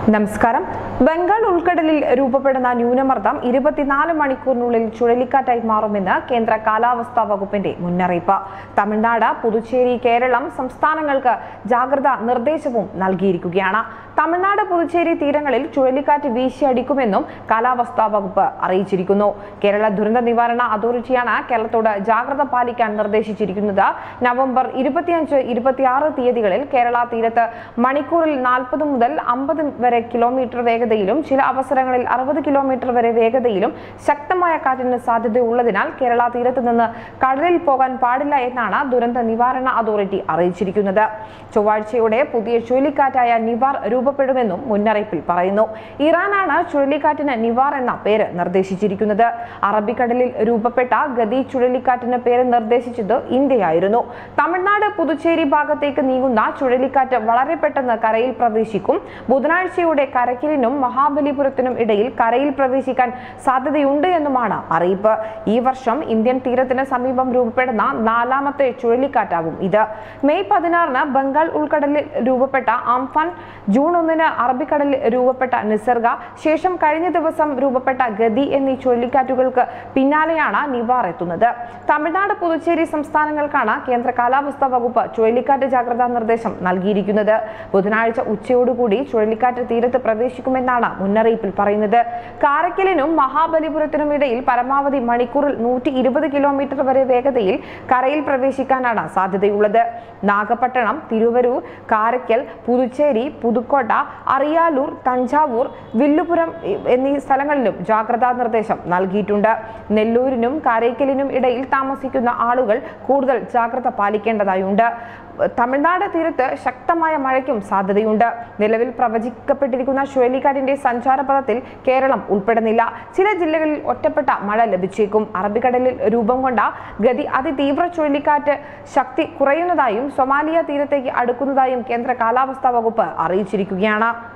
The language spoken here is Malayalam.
നമസ്കാരം ബംഗാൾ ഉൾക്കടലിൽ രൂപപ്പെടുന്ന ന്യൂനമർദ്ദം ഇരുപത്തിനാല് മണിക്കൂറിനുള്ളിൽ ചുഴലിക്കാറ്റായി മാറുമെന്ന് കേന്ദ്ര കാലാവസ്ഥാ വകുപ്പിന്റെ മുന്നറിയിപ്പ് തമിഴ്നാട് പുതുച്ചേരി കേരളം സംസ്ഥാനങ്ങൾക്ക് ജാഗ്രതാ നിർദ്ദേശവും നൽകിയിരിക്കുകയാണ് തമിഴ്നാട് പുതുച്ചേരി തീരങ്ങളിൽ ചുഴലിക്കാറ്റ് വീശിയടിക്കുമെന്നും കാലാവസ്ഥാ വകുപ്പ് അറിയിച്ചിരിക്കുന്നു കേരള ദുരന്ത നിവാരണ അതോറിറ്റിയാണ് കേരളത്തോട് ജാഗ്രത പാലിക്കാൻ നിർദ്ദേശിച്ചിരിക്കുന്നത് നവംബർ ഇരുപത്തിയഞ്ച് ഇരുപത്തിയാറ് തീയതികളിൽ കേരള തീരത്ത് മണിക്കൂറിൽ നാൽപ്പത് മുതൽ അമ്പത് വരെ കിലോമീറ്റർ വേഗതയിലും ചില അവസരങ്ങളിൽ അറുപത് കിലോമീറ്റർ വരെ വേഗതയിലും ശക്തമായ കാറ്റിന് സാധ്യതയുള്ളതിനാൽ കേരള തീരത്ത് നിന്ന് കടലിൽ പോകാൻ പാടില്ല എന്നാണ് ദുരന്ത നിവാരണ അതോറിറ്റി അറിയിച്ചിരിക്കുന്നത് ചൊവ്വാഴ്ചയോടെ പുതിയ ചുഴലിക്കാറ്റായ നിവാർ രൂപപ്പെടുമെന്നും മുന്നറിയിപ്പിൽ പറയുന്നു ഇറാനാണ് ചുഴലിക്കാറ്റിന് നിവാർ എന്ന പേര് നിർദ്ദേശിച്ചിരിക്കുന്നത് അറബിക്കടലിൽ രൂപപ്പെട്ട ഗതി ചുഴലിക്കാറ്റിന് പേര് നിർദ്ദേശിച്ചത് ഇന്ത്യയായിരുന്നു തമിഴ്നാട് പുതുച്ചേരി ഭാഗത്തേക്ക് നീങ്ങുന്ന ചുഴലിക്കാറ്റ് വളരെ പെട്ടെന്ന് കരയിൽ പ്രവേശിക്കും ബുധനാഴ്ചയോടെ കരക്കിലിനും മഹാബലിപുരത്തിനും ഇടയിൽ കരയിൽ പ്രവേശിക്കാൻ സാധ്യതയുണ്ട് എന്നുമാണ് അറിയിപ്പ് ഈ വർഷം ഇന്ത്യൻ തീരത്തിന് സമീപം രൂപപ്പെടുന്ന നാലാമത്തെ ചുഴലിക്കാറ്റാകും ഇത് മെയ് പതിനാറിന് ബംഗാൾ ഉൾക്കടലിൽ രൂപപ്പെട്ട ആംഫാൻ ജൂൺ ഒന്നിന് അറബിക്കടലിൽ രൂപപ്പെട്ട നിസർഗ ശേഷം കഴിഞ്ഞ ദിവസം രൂപപ്പെട്ട ഗതി എന്നീ ചുഴലിക്കാറ്റുകൾക്ക് പിന്നാലെയാണ് നിവാർ എത്തുന്നത് തമിഴ്നാട് പുതുച്ചേരി സംസ്ഥാനങ്ങൾക്കാണ് കേന്ദ്ര കാലാവസ്ഥാ വകുപ്പ് ചുഴലിക്കാറ്റ് ജാഗ്രതാ നിർദ്ദേശം നൽകിയിരിക്കുന്നത് ബുധനാഴ്ച ഉച്ചയോടുകൂടി ചുഴലിക്കാറ്റ് തീരത്ത് പ്രവേശിക്കുമെന്നാണ് മുന്നറിയിപ്പിൽ പറയുന്നത് കാരക്കലിനും മഹാബലിപുരത്തിനും ഇടയിൽ പരമാവധി മണിക്കൂറിൽ നൂറ്റി ഇരുപത് കിലോമീറ്റർ വരെ വേഗതയിൽ കരയിൽ പ്രവേശിക്കാനാണ് സാധ്യതയുള്ളത് നാഗപട്ടണം തിരുവരൂർ കാരക്കൽ പുതുച്ചേരി പുതുക്കോട്ട അറിയാലൂർ തഞ്ചാവൂർ വില്ലുപുരം എന്നീ സ്ഥലങ്ങളിലും ജാഗ്രതാ നിർദ്ദേശം നൽകിയിട്ടുണ്ട് നെല്ലൂരിനും കാരയ്ക്കലിനും ഇടയിൽ താമസിക്കുന്ന ആളുകൾ കൂടുതൽ ജാഗ്രത പാലിക്കേണ്ടതായുണ്ട് തമിഴ്നാട് തീരത്ത് ശക്തമായ മഴയ്ക്കും സാധ്യതയുണ്ട് നിലവിൽ പ്രവചിക്കപ്പെട്ടിരിക്കുന്ന ചുഴലിക്കാറ്റിന്റെ സഞ്ചാരപഥത്തിൽ കേരളം ഉൾപ്പെടുന്നില്ല ചില ജില്ലകളിൽ ഒറ്റപ്പെട്ട മഴ ലഭിച്ചേക്കും അറബിക്കടലിൽ രൂപം കൊണ്ട ഗതി അതിതീവ്ര ചുഴലിക്കാറ്റ് ശക്തി കുറയുന്നതായും സൊമാലിയ തീരത്തേക്ക് അടുക്കുന്നതായും കേന്ദ്ര കാലാവസ്ഥാ വകുപ്പ് അറിയിച്ചിരിക്കുകയാണ്